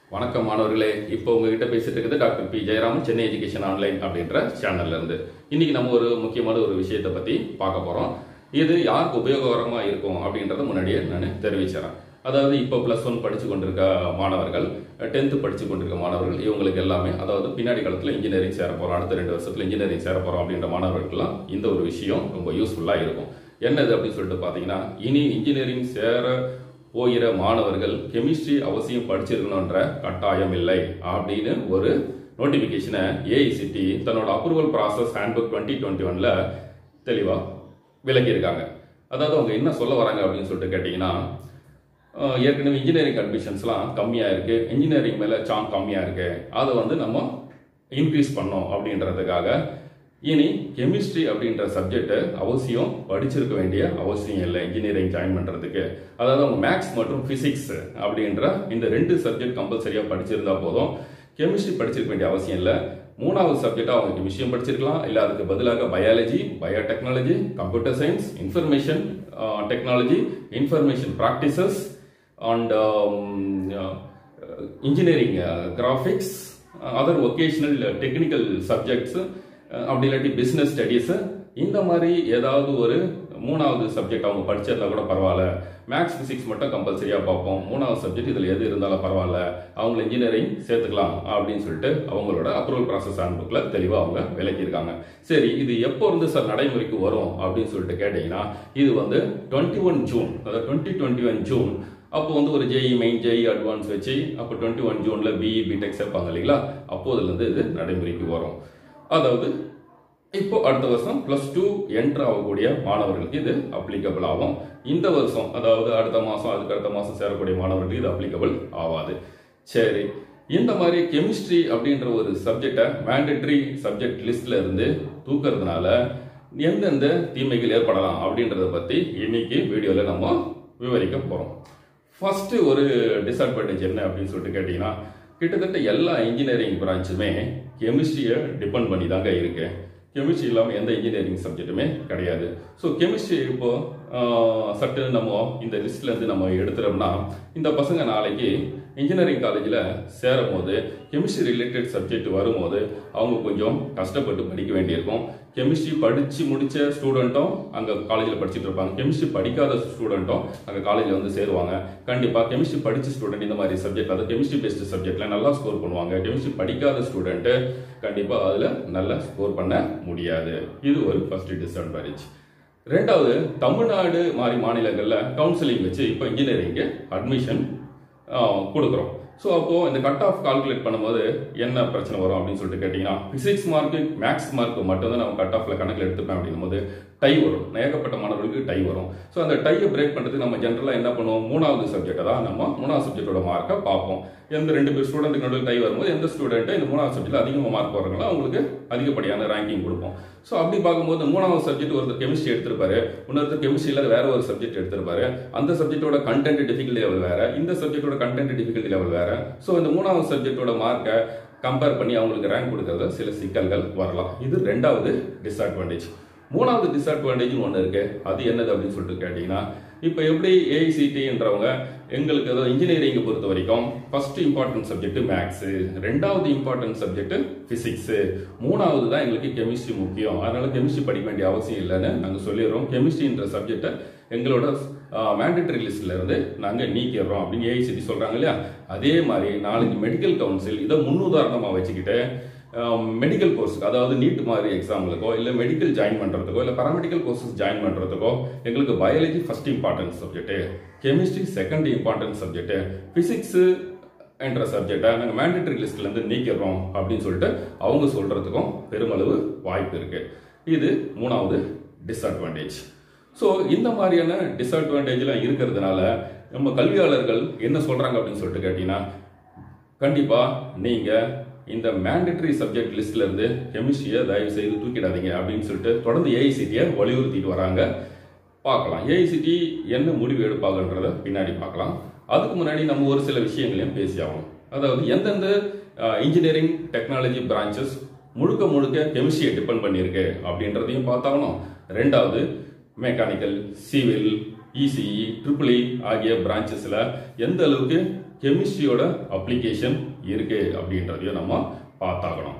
வணக்கம் மாணவர்களே இப்போ உங்ககிட்ட பேசிட்டு இருக்குது doctor P Jayaraman Chennai education online அப்படின்ற சேனல்ல இருந்து இன்னைக்கு நம்ம ஒரு முக்கியமான ஒரு விஷயத்தை பத்தி பார்க்க போறோம் இது யாருக்கு உபயோககரமா இருக்கும் அப்படின்றத முன்னாடியே நான் தெரிவிச்சிடறேன் அதாவது இப்போ ப்ளஸ் ஒன் படிச்சு கொண்டிருக்க மாணவர்கள் டென்த்து படிச்சு கொண்டிருக்க மாணவர்கள் இவங்களுக்கு எல்லாமே அதாவது பின்னாடி காலத்தில் இன்ஜினியரிங் சேர போறோம் அடுத்த ரெண்டு வருஷத்துல இன்ஜினியரிங் சேர போறோம் அப்படின்ற மாணவர்களுக்கெல்லாம் இந்த ஒரு விஷயம் ரொம்ப யூஸ்ஃபுல்லா இருக்கும் என்னது அப்படின்னு சொல்லிட்டு பார்த்தீங்கன்னா இனி இன்ஜினியரிங் சேர போகிற மாணவர்கள் கெமிஸ்ட்ரி அவசியம் படிச்சிருக்கணுன்ற கட்டாயம் இல்லை அப்படின்னு ஒரு நோட்டிபிகேஷனை ஏஐசிடி தன்னோட approval process handbook twenty twenty ஒன்ல தெளிவா விளக்கியிருக்காங்க அதாவது அவங்க என்ன சொல்ல வராங்க அப்படின்னு சொல்லிட்டு கேட்டிங்கன்னா அஹ், ஏற்கனவே இன்ஜினியரிங் அட்மிஷன்ஸ்லாம் கம்மியாக இருக்கு இன்ஜினியரிங் மேலே சாங் கம்மியாக இருக்கு அதை வந்து நம்ம இன்க்ரீஸ் பண்ணோம் அப்படின்றதுக்காக இனி கெமிஸ்ட்ரி அப்படின்ற சப்ஜெக்ட் அவசியம் படிச்சிருக்க வேண்டிய அவசியம் இல்லை இன்ஜினியரிங் ஜாயின் பண்றதுக்கு அதாவது அவங்க மேக்ஸ் மற்றும் பிசிக்ஸ் அப்படின்ற இந்த ரெண்டு சப்ஜெக்ட் கம்பல்சரியா படிச்சிருந்தா போதும் கெமிஸ்ட்ரி படிச்சிருக்க வேண்டிய அவசியம் இல்லை மூணாவது சப்ஜெக்டா அவங்க கெமிஸ்ட்ரியும் படிச்சிருக்கலாம் இல்ல அதுக்கு பதிலாக biology biotechnology computer science information technology information practices and engineering graphics other vocational technical subjects அப்படி இல்லாட்டி பிஸ்னஸ் ஸ்டடீஸ் இந்த மாதிரி ஏதாவது ஒரு மூணாவது சப்ஜெக்ட் அவங்க படிச்சிருந்தா கூட பரவாயில்ல மேக்ஸ் பிசிக்ஸ் மட்டும் கம்பல்சரியாக பார்ப்போம் மூணாவது சப்ஜெக்ட் இதில் எது இருந்தாலும் பரவாயில்ல அவங்கள இன்ஜினியரிங் சேர்த்துக்கலாம் அப்படின்னு சொல்லிட்டு அவங்களோட அப்ரூவல் ப்ராசஸ் புக்கில் தெளிவாக அவங்க விளக்கியிருக்காங்க சரி இது எப்போ இருந்து சார் நடைமுறைக்கு வரும் அப்படின்னு சொல்லிட்டு கேட்டிங்கன்னா இது வந்து டுவெண்ட்டி ஒன் ஜூன் அதாவது டுவெண்ட்டி டுவெண்ட்டி ஒன் ஜூன் அப்போ வந்து ஒரு ஜேஇ மெயின் ஜேஇ அட்வான்ஸ் வச்சு அப்போ டுவெண்ட்டி ஒன் ஜூனில் பிஇ பிடெக் சேர்ப்பாங்க இல்லைங்களா அப்போதுலேருந்து இது நடைமுறைக்கு வரும் அதாவது இப்போ அடுத்த வருஷம் பிளஸ் டூ என்ட்ரு ஆகக்கூடிய மாணவர்களுக்கு இது அப்ளிகபிள் ஆகும் இந்த வருஷம் அதாவது அடுத்த மாதம் அதுக்கு அடுத்த மாதம் சேரக்கூடிய மாணவர்களுக்கு இது அப்ளிகபிள் ஆகாது சரி இந்த மாதிரி கெமிஸ்ட்ரி அப்படின்ற ஒரு சப்ஜெக்டை மேண்டட்ரி சப்ஜெக்ட் லிஸ்ட்ல இருந்து தூக்கிறதுனால எந்தெந்த தீமைகள் ஏற்படலாம் அப்படின்றத பத்தி இன்னைக்கு வீடியோல நம்ம விவரிக்க போறோம் ஃபர்ஸ்ட் ஒரு டிஸ்அட்வான்டேஜ் என்ன அப்படின்னு சொல்லிட்டு கேட்டீங்கன்னா கிட்டத்தட்ட எல்லா இன்ஜினியரிங் பிரான்ச்சுமே கெமிஸ்ட்ரியை டிபெண்ட் பண்ணி தாங்க இருக்கு கெமிஸ்ட்ரி இல்லாமல் எந்த இன்ஜினியரிங் சப்ஜெக்ட்டுமே கிடையாது ஸோ கெமிஸ்ட்ரி இப்போ ஆஹ், சட்டு நம்ம இந்த லிஸ்ட்ல இருந்து நம்ம எடுத்துட்டோம்னா இந்த பசங்க நாளைக்கு இன்ஜினியரிங் காலேஜில் சேரும் போது கெமிஸ்ட்ரி ரிலேட்டட் சப்ஜெக்ட் வரும்போது அவங்க கொஞ்சம் கஷ்டப்பட்டு படிக்க வேண்டியிருக்கும் கெமிஸ்ட்ரி படிச்சு முடிச்ச ஸ்டூடெண்ட்டும் அங்கே காலேஜில் படிச்சுட்டு இருப்பாங்க கெமிஸ்ட்ரி படிக்காத ஸ்டூடெண்ட்டும் அங்கே காலேஜில் வந்து சேருவாங்க கண்டிப்பாக கெமிஸ்ட்ரி படிச்ச ஸ்டூடெண்ட் இந்த மாதிரி சப்ஜெக்ட் அதாவது கெமிஸ்ட்ரி பேஸ்டு சப்ஜெக்ட்ல நல்லா ஸ்கோர் பண்ணுவாங்க கெமிஸ்ட்ரி படிக்காத ஸ்டூடெண்ட் கண்டிப்பாக அதில் நல்லா ஸ்கோர் பண்ண முடியாது இது ஒரு ஃபர்ஸ்ட் டிஸ்அட்வான்டேஜ் ரெண்டாவது தமிழ்நாடு மாதிரி மாநிலங்களில் கவுன்சிலிங் வச்சு இப்போ இன்ஜினியரிங்க்கு அட்மிஷன் கொடுக்குறோம் ஸோ அப்போ இந்த கட் ஆஃப் கால்குலேட் பண்ணும்போது என்ன பிரச்சனை வரும் அப்படின்னு சொல்லிட்டு கேட்டிங்கன்னா பிசிக்ஸ் மார்க்கு மேக்ஸ் மார்க் மட்டும்தான் நம்ம கட் ஆஃப்ல கணக்கில் எடுத்துப்பேன் அப்படின்னும் போது டை வரும் ஏகப்பட்ட மாணவர்களுக்கு டை வரும் ஸோ அந்த டையை பிரேக் பண்ணுறதுக்கு நம்ம ஜென்ரலாக என்ன பண்ணுவோம் மூணாவது சப்ஜெக்டை தான் நம்ம மூணாவது சப்ஜெக்டோட மார்க்கை பார்ப்போம் எந்த ரெண்டு பேர் ஸ்டூடெண்ட்டுக்கு நடுவில் டை வரும்போது எந்த ஸ்டூடெண்ட் இந்த மூணாவது சப்ஜெக்ட்ல அதிகமாக மார்க் வர்றாங்களோ அவங்களுக்கு அதிகப்படியான ரேங்கிங் கொடுப்போம் ஸோ அப்படி பார்க்கும்போது மூணாவது சப்ஜெக்ட் ஒருத்தர் கெமிஸ்ட்ரி எடுத்திருப்பாரு இன்னொருத்தர் கெமிஸ்ட்ரியில் வேற ஒரு சப்ஜெக்ட் எடுத்திருப்பாரு அந்த சப்ஜெக்டோட கண்டென்ட் டிஃபிகல்ட்டி லெவல் வேற இந்த சப்ஜெக்டோட கண்டென்ட் டிஃபிகல்ட்டி லெவல் வேற ஸோ இந்த மூணாவது சப்ஜெக்டோட மார்க்கை கம்பேர் பண்ணி அவங்களுக்கு ரேங்க் கொடுக்கறதுல சில சிக்கல்கள் வரலாம் இது ரெண்டாவது டிஸ்அட்வான்டேஜ் மூணாவது டிஸ்அட்வான்டேஜ் ஒன்று இருக்கு அது என்னது அப்படின்னு சொல்லிட்டு கேட்டீங்கன்னா இப்போ எப்படி ஏஐசிடின்றவங்க எங்களுக்கு ஏதோ இன்ஜினியரிங்கை பொறுத்த வரைக்கும் ஃபர்ஸ்ட் இம்பார்ட்டன்ட் சப்ஜெக்ட் மேக்ஸ் ரெண்டாவது இம்பார்ட்டன்ட் சப்ஜெக்ட் பிசிக்ஸ் மூணாவது தான் எங்களுக்கு கெமிஸ்ட்ரி முக்கியம் அதனால கெமிஸ்ட்ரி படிக்க வேண்டிய அவசியம் இல்லைன்னு நாங்கள் சொல்லிடுறோம் கெமிஸ்ட்ரின்ற சப்ஜெக்டை எங்களோட மேண்டட்டரி லிஸ்ட்ல இருந்து நாங்கள் நீக்கிடுறோம் அப்படின்னு ஏஐசிடி சொல்றாங்க இல்லையா அதே மாதிரி நாளைக்கு மெடிக்கல் கவுன்சில் இதை முன்னுதாரணமாக வச்சுக்கிட்டு மெடிக்கல் கோர்ஸுக்கு அதாவது நீட் மாதிரி எக்ஸாம்களுக்கோ இல்லை மெடிக்கல் ஜாயின் பண்ணுறதுக்கோ இல்லை பாராமெடிக்கல் கோர்சஸ் ஜாயின் பண்ணுறதுக்கோ எங்களுக்கு biology first important subject chemistry second important subject physics என்ற சப்ஜெக்டை நாங்கள் மேண்டட்டரி லிஸ்ட்லேருந்து நீக்கிறோம் அப்படின்னு சொல்லிட்டு அவங்க சொல்கிறதுக்கும் பெருமளவு வாய்ப்பு இருக்கு இது மூணாவது டிஸ்அட்வான்டேஜ் ஸோ இந்த மாதிரியான டிஸ்அட்வான்டேஜ்லாம் இருக்கிறதுனால நம்ம கல்வியாளர்கள் என்ன சொல்கிறாங்க அப்படின்னு சொல்லிட்டு கேட்டிங்கன்னா கண்டிப்பா நீங்க இந்த மேண்டட்டரி சப்ஜெக்ட் லிஸ்ட்ல இருந்து கெமிஸ்ட்ரியை தயவு செய்து தூக்கிடாதீங்க அப்படின்னு சொல்லிட்டு தொடர்ந்து ஏஐசிடியை வலியுறுத்திட்டு வராங்க பார்க்கலாம் ஏஐசிடி என்ன முடிவு எடுப்பாங்கன்றத பின்னாடி பார்க்கலாம் அதுக்கு முன்னாடி நம்ம ஒரு சில விஷயங்களையும் பேசி ஆகணும் அதாவது எந்தெந்த இன்ஜினியரிங் டெக்னாலஜி பிரான்ச்சஸ் முழுக்க முழுக்க கெமிஸ்ட்ரியை டிபெண்ட் பண்ணியிருக்கு அப்படின்றதையும் பார்த்தாகணும் ரெண்டாவது மெக்கானிக்கல் சிவில் இசிஇ ட்ரிபிள் ஆகிய பிரான்ச்சஸில் எந்த அளவுக்கு கெமிஸ்ட்ரியோட அப்ளிகேஷன் இருக்கு அப்படின்றதையும் நம்ம பார்த்தாகணும்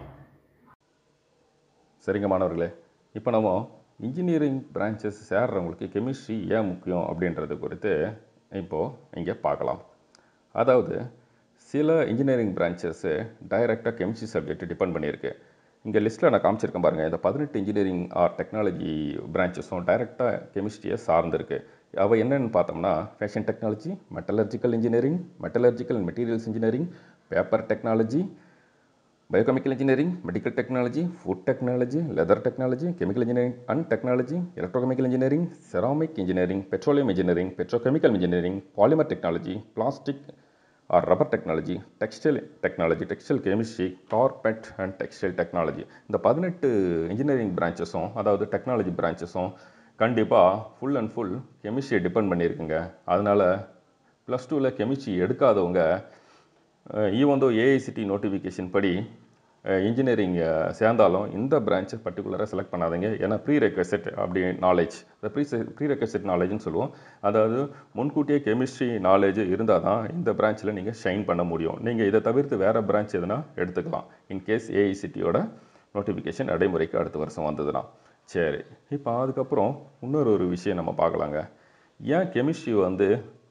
சரிங்க மாணவர்களே இப்போ நம்ம இன்ஜினியரிங் பிரான்ச்சஸ் சேர்றவங்களுக்கு கெமிஸ்ட்ரி ஏன் முக்கியம் அப்படின்றது குறித்து இப்போது இங்கே பார்க்கலாம் அதாவது சில இன்ஜினியரிங் பிரான்ச்சஸ்ஸு டைரெக்டாக கெமிஸ்ட்ரி சப்ஜெக்ட் டிபெண்ட் பண்ணியிருக்கு இங்கே லிஸ்ட்டில் நான் காமிச்சிருக்கேன் பாருங்கள் இந்த பதினெட்டு இன்ஜினியரிங் ஆர் டெக்னாலஜி பிரான்ச்சஸும் டைரெக்டாக கெமிஸ்ட்ரியை சார்ந்திருக்கு அவை என்னென்னு பார்த்தோம்னா fashion technology metallurgical engineering metallurgical and materials engineering paper technology biochemical engineering medical technology food technology leather technology chemical engineering and technology electrochemical engineering ceramic engineering petroleum engineering petrochemical engineering polymer technology plastic or rubber technology textile technology textile chemistry carpet and textile technology இந்த பதினெட்டு engineering பிரான்ச்சஸும் அதாவது technology பிரான்ச்சஸும் கண்டிப்பாக full and full கெமிஸ்ட்ரியை depend பண்ணியிருக்குங்க அதனால் plus டூவில் கெமிஸ்ட்ரி எடுக்காதவங்க ஈவன் தோ ஏஐசிடி நோட்டிஃபிகேஷன் படி இன்ஜினியரிங் சேர்ந்தாலும் இந்த பிரான்ச்சை பர்டிகுலராக செலக்ட் பண்ணாதீங்க ஏன்னா ப்ரீ ரெக்வெஸ்ட் அப்படி நாலேஜ் இந்த ப்ரீ ப்ரீ ரெக்வெஸ்ட் நாலேஜ்னு சொல்லுவோம் அதாவது முன்கூட்டியே கெமிஸ்ட்ரி நாலேஜ் இருந்தால் தான் இந்த பிரான்ச்சில் நீங்கள் ஷைன் பண்ண முடியும் நீங்கள் இதை தவிர்த்து வேறு பிரான்ச் எதுனா எடுத்துக்கலாம் இன்கேஸ் ஏஐசிடியோட நோட்டிஃபிகேஷன் நடைமுறைக்கு அடுத்த வருஷம் வந்ததுன்னா சரி இப்போ அதுக்கப்புறம் இன்னொரு ஒரு விஷயம் நம்ம பார்க்கலாங்க ஏன் கெமிஸ்ட்ரி வந்து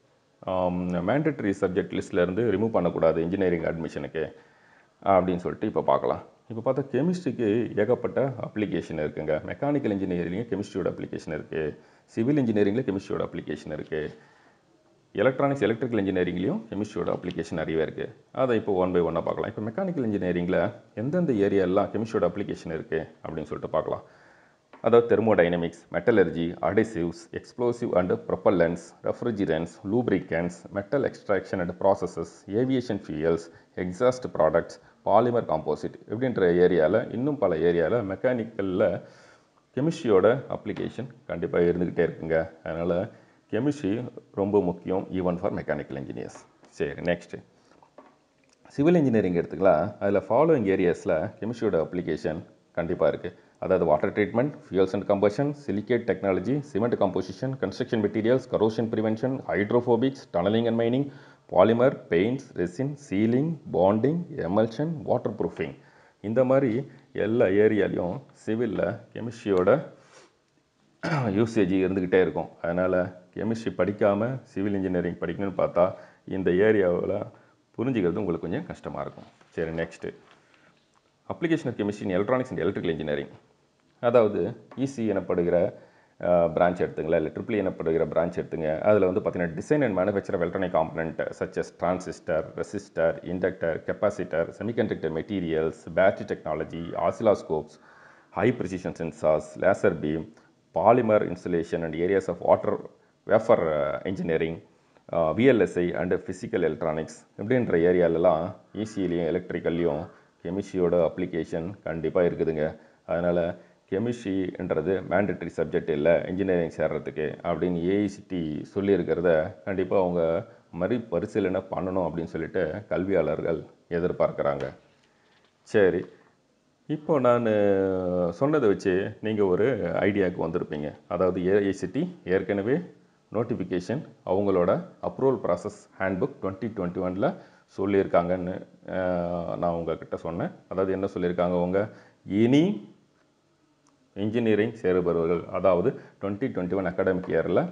மேண்டட்டரி சப்ஜெக்ட் லிஸ்ட்லேருந்து ரிமூவ் பண்ணக்கூடாது இன்ஜினியரிங் அட்மிஷனுக்கு அப்படின்னு சொல்லிட்டு இப்போ பார்க்கலாம் இப்போ பார்த்தா கெமிஸ்ட்ரிக்கு ஏகப்பட்ட அப்ளிகேஷன் இருக்குங்க மெக்கானிக்கல் இன்ஜினியரிங் கெமிஸ்ட்ரியோட அப்ளிகேஷன் இருக்குது சிவில் இன்ஜினியரிங்கில் கெமிஸ்ட்ரியோட அப்ளிகேஷன் இருக்குது எலக்ட்ரானிக்ஸ் எலக்ட்ரிக்கல் இன்ஜினியரிங்லேயும் கெமிஸ்ட்ரியோட அப்ளிகேஷன் நிறையவே இருக்குது அதை இப்போ ஒன் பை ஒன்னாக பார்க்கலாம் இப்போ மெக்கானிக்கல் இன்ஜினியரிங்கில் எந்தெந்த ஏரியாலாம் கெமிஸ்ட்ரியோட அப்ளிகேஷன் இருக்குது அப்படின்னு சொல்லிட்டு பார்க்கலாம் அதாவது thermodynamics metallurgy adhesives explosive and propellants refrigerants lubricants metal extraction and processes aviation fuels exhaust products polymer composite இப்படின்ற ஏரியாவில் இன்னும் பல ஏரியாவில் மெக்கானிக்கலில் கெமிஸ்ட்ரியோட அப்ளிகேஷன் கண்டிப்பாக இருந்துக்கிட்டே இருக்குங்க அதனால் கெமிஸ்ட்ரி ரொம்ப முக்கியம் ஈவன் ஃபார் மெக்கானிக்கல் இன்ஜினியர்ஸ் சரி நெக்ஸ்ட்டு சிவில் இன்ஜினியரிங் எடுத்துக்கலாம் அதில் ஃபாலோயிங் ஏரியாஸில் கெமிஸ்ட்ரியோட அப்ளிகேஷன் கண்டிப்பாக இருக்குது அதாவது water treatment fuels and combustion silicate technology cement composition construction materials corrosion prevention hydrophobics tunneling and mining polymer paints resin sealing bonding emulsion waterproofing இந்த மாதிரி எல்லா ஏரியாலையும் சிவிலில் கெமிஸ்ட்ரியோட யூசேஜ் இருந்துக்கிட்டே இருக்கும் அதனால் கெமிஸ்ட்ரி படிக்காமல் சிவில் இன்ஜினியரிங் படிக்கணும்னு பார்த்தா இந்த ஏரியாவில் புரிஞ்சுக்கிறது உங்களுக்கு கொஞ்சம் கஷ்டமாக இருக்கும் சரி next application of chemistry in electronics and electrical engineering அதாவது இசி எனப்படுகிற பிரான்ச் எடுத்துங்களா இல்லை ட்ரிபிள் எனப்படுகிற பிரான்ச் எடுத்துங்க அதில் வந்து பார்த்தீங்கன்னா design and manufacture of electronic component such as transistor resistor inductor capacitor semiconductor materials battery technology oscilloscopes high precision sensors laser beam polymer insulation and areas of water wafer engineering VLSI and physical electronics இப்படின்ற ஏரியாலலாம் இசிலையும் எலக்ட்ரிக்கல்லையும் கெமிஸ்ட்ரியோட application கண்டிப்பாக இருக்குதுங்க அதனால் கெமிஸ்ட்ரின்றது mandatory subject இல்லை engineering சேர்றதுக்கு அப்படின்னு ஏஐசிடி சொல்லியிருக்கிறத கண்டிப்பாக அவங்க மறு பரிசீலனை பண்ணணும் அப்படின்னு சொல்லிட்டு கல்வியாளர்கள் எதிர்பார்க்குறாங்க சரி இப்போ நான் சொன்னதை வச்சு நீங்கள் ஒரு ஐடியாவுக்கு வந்திருப்பீங்க அதாவது ஏஐசிடி ஏற்கனவே நோட்டிஃபிகேஷன் அவங்களோட approval process handbook twenty twenty ஒனில் சொல்லியிருக்காங்கன்னு நான் உங்ககிட்ட சொன்னேன் அதாவது என்ன சொல்லியிருக்காங்க அவங்க இனி இன்ஜினியரிங் சேருபவர்கள் அதாவது டுவெண்ட்டி டுவெண்ட்டி ஒன் அகாடமிக் இயரில்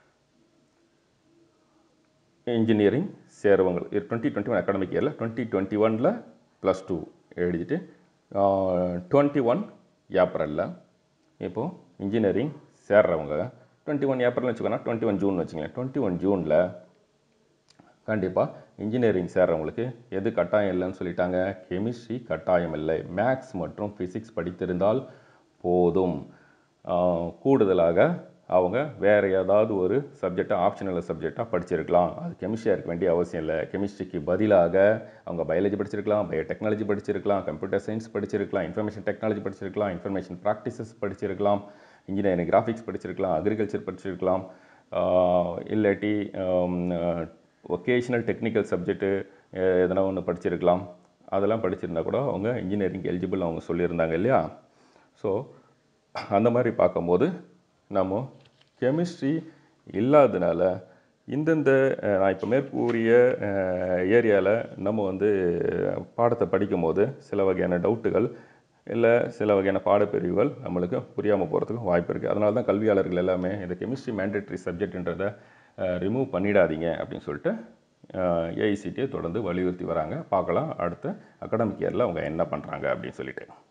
இன்ஜினியரிங் சேருவங்க டுவெண்ட்டி டுவெண்ட்டி ஒன் அகாடமிக் இயரில் டுவெண்ட்டி டுவெண்ட்டி ஒனில் ப்ளஸ் டூ எழுதிட்டு டுவெண்ட்டி ஒன் ஏப்ரலில் இப்போது இன்ஜினியரிங் சேர்றவங்க டுவெண்ட்டி ஒன் ஏப்ரல் வச்சுக்கோன்னா டுவெண்ட்டி ஒன் ஜூன் வச்சுங்களேன் டுவெண்ட்டி ஒன் ஜூனில் கண்டிப்பாக இன்ஜினியரிங் சேர்றவங்களுக்கு எது கட்டாயம் இல்லைன்னு சொல்லிட்டாங்க கெமிஸ்ட்ரி கட்டாயம் இல்லை மேக்ஸ் மற்றும் ஃபிசிக்ஸ் படித்திருந்தால் போதும் கூடுதலாக அவங்க வேறு ஏதாவது ஒரு சப்ஜெக்டை ஆப்ஷனல் சப்ஜெக்டாக படிச்சிருக்கலாம் அது கெமிஸ்ட்ரியாக இருக்க வேண்டிய அவசியம் இல்லை கெமிஸ்ட்ரிக்கு பதிலாக அவங்க பயாலஜி படிச்சிருக்கலாம் பயோடெக்னாலஜி படிச்சிருக்கலாம் கம்ப்யூட்டர் சயின்ஸ் படிச்சிருக்கலாம் இன்ஃபர்மேஷன் டெக்னாலஜி படிச்சிருக்கலாம் இன்ஃபர்மேஷன் ப்ராக்டிசஸ் படிச்சிருக்கலாம் இன்ஜினியரிங் கிராஃபிக்ஸ் படிச்சிருக்கலாம் அக்ரிகல்ச்சர் படிச்சிருக்கலாம் இல்லாட்டி ஒகேஷ்னல் டெக்னிக்கல் சப்ஜெக்ட்டு எதனா ஒன்று படிச்சிருக்கலாம் அதெல்லாம் படிச்சிருந்தா கூட அவங்க இன்ஜினியரிங் எலிஜிபிள் அவங்க சொல்லியிருந்தாங்க இல்லையா ஸோ அந்த மாதிரி பார்க்கும்போது நம்ம கெமிஸ்ட்ரி இல்லாததுனால இந்தந்த அஹ், நான் இப்போ மேற்கூறிய ஏரியாவில் நம்ம வந்து பாடத்தை படிக்கும்போது சில வகையான டவுட்டுகள் இல்லை சில வகையான பாடப்பிரிவுகள் நம்மளுக்கு புரியாமல் போகிறதுக்கு வாய்ப்பு இருக்குது அதனால தான் கல்வியாளர்கள் எல்லாமே இந்த கெமிஸ்ட்ரி மேண்டேட்ரி சப்ஜெக்ட்ன்றதை ரிமூவ் பண்ணிடாதீங்க அப்படின்னு சொல்லிட்டு ஏஐசிடியை தொடர்ந்து வலியுறுத்தி வராங்க பார்க்கலாம் அடுத்த அகாடமிக் இயரில் அவங்க என்ன பண்ணுறாங்க அப்படின்னு சொல்லிட்டு